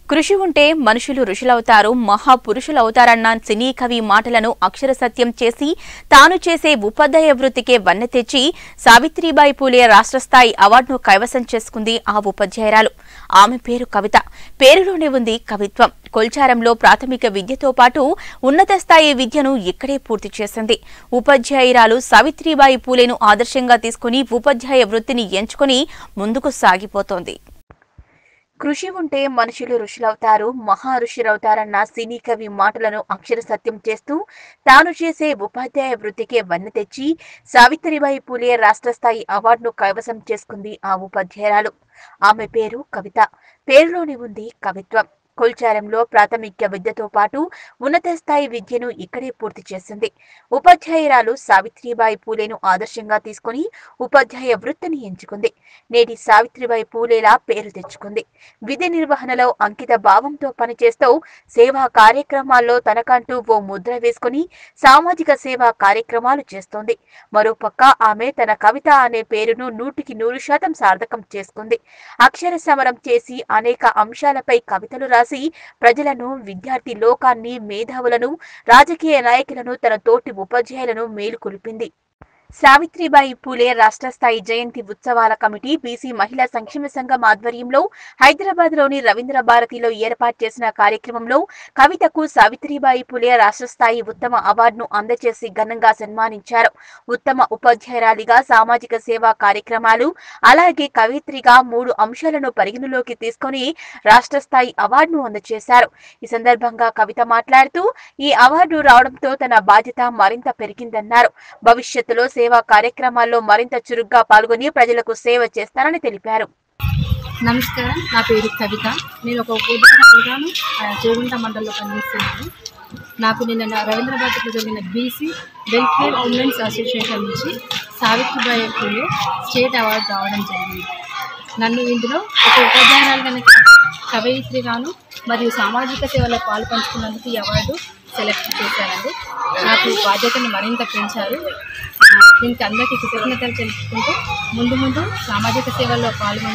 కృషి ఉంటే మనుషులు ఋషులవుతారు మహాపురుషులవుతారన్న సినీ కవి మాటలను అక్షర సత్యం చేసి తాను చేసే ఉపాధ్యాయ వృత్తికే వన్నె తెచ్చి సావిత్రిబాయి పూలే రాష్ట్ర స్థాయి అవార్డును కైవసం చేసుకుంది ఆ ఉపాధ్యాయురాలు ఆమె పేరు కవిత పేరులోనే ఉంది కవిత్వం కొల్చారంలో ప్రాథమిక విద్యతో పాటు ఉన్నత స్థాయి విద్యను ఇక్కడే పూర్తి చేసింది ఉపాధ్యాయురాలు సావిత్రిబాయి పూలేను ఆదర్శంగా తీసుకుని ఉపాధ్యాయ వృత్తిని ఎంచుకుని ముందుకు సాగిపోతోంది కృషి ఉంటే మనుషులు ఋషులవుతారు మహా ఋషులవుతారన్న సినీ కవి మాటలను అక్షర సత్యం చేస్తూ తాను చేసే ఉపాధ్యాయ వృత్తికే వన్నె తెచ్చి సావిత్రిబాయి పూలే రాష్ట్ర స్థాయి అవార్డును కైవసం చేసుకుంది ఆ ఉపాధ్యాయురాలు ఆమె పేరు కవిత పేరులోని ఉంది కవిత్వం కొల్చారంలో ప్రాథమిక విద్యతో పాటు ఉన్నత స్థాయి విద్యను ఇక్కడే పూర్తి చేసింది ఉపాధ్యాయురాలు సావిత్రిబాయి పూలేను ఆదర్శంగా తీసుకుని ఉపాధ్యాయ వృత్తిని ఎంచుకుంది నేటి సావిత్రిబాయి పూలేలా పేరు తెచ్చుకుంది విధి నిర్వహణలో అంకిత భావంతో పనిచేస్తూ సేవా కార్యక్రమాల్లో తనకంటూ ఓ ముద్ర వేసుకుని సామాజిక సేవా కార్యక్రమాలు చేస్తోంది మరోపక్క ఆమె తన కవిత అనే పేరును నూటికి నూరు శాతం సార్థకం చేసుకుంది అక్షర సమరం చేసి అనేక అంశాలపై కవితలు రాసి ప్రజలను విద్యార్థి లోకాన్ని మేధావులను రాజకీయ నాయకులను తన తోటి ఉపాధ్యాయులను మేలుకొల్పింది సావిత్రిబాయి పూలే రాష్ట్ర స్థాయి జయంతి ఉత్సవాల కమిటీ బీసీ మహిళా సంక్షేమ సంఘం ఆధ్వర్యంలో హైదరాబాద్ లోని రవీంద్ర భారతిలో ఏర్పాటు చేసిన కార్యక్రమంలో కవితకు సావిత్రిబాయి పూలే రాష్ట్ర స్థాయి ఉత్తమ అవార్డును అందజేసి ఘనంగా సన్మానించారు ఉత్తమ ఉపాధ్యాయురాలిగా సామాజిక సేవా కార్యక్రమాలు అలాగే కవిత్రిగా మూడు అంశాలను పరిగణలోకి తీసుకొని రాష్ట్ర స్థాయి అవార్డును అందజేశారు ఈ సందర్భంగా కవిత మాట్లాడుతూ ఈ అవార్డు రావడంతో తన బాధ్యత మరింత పెరిగిందన్నారు భవిష్యత్తులో సేవా కార్యక్రమాల్లో మరింత చురుగ్గా పాల్గొని ప్రజలకు సేవ చేస్తానని తెలిపారు నమస్కారం నా పేరు కవిత నేను ఒక ఉపాధ్యాయురాను చేగుంట మండలంలో పనిచేస్తున్నాను నాకు నిన్న నా రవీంద్రబాద్లో జరిగిన బీసీ వెల్ఫేర్ ఉమెన్స్ అసోసియేషన్ నుంచి సావిత్రిబాయి పూలే స్టేట్ అవార్డు రావడం జరిగింది నన్ను ఇందులో ఒక ఉపాధ్యాయురాలుగా కవయిత్రిగాను మరియు సామాజిక సేవలో పాలు పంచుకున్నందుకు ఈ అవార్డు సెలెక్ట్ చేశారండి నాకు బాధ్యతను మరింత పెంచారు దీనికి అందరికీ కృతజ్ఞతలు తెలుపుకుంటూ ముందు ముందు సామాజిక సేవల్లో పాల్గొని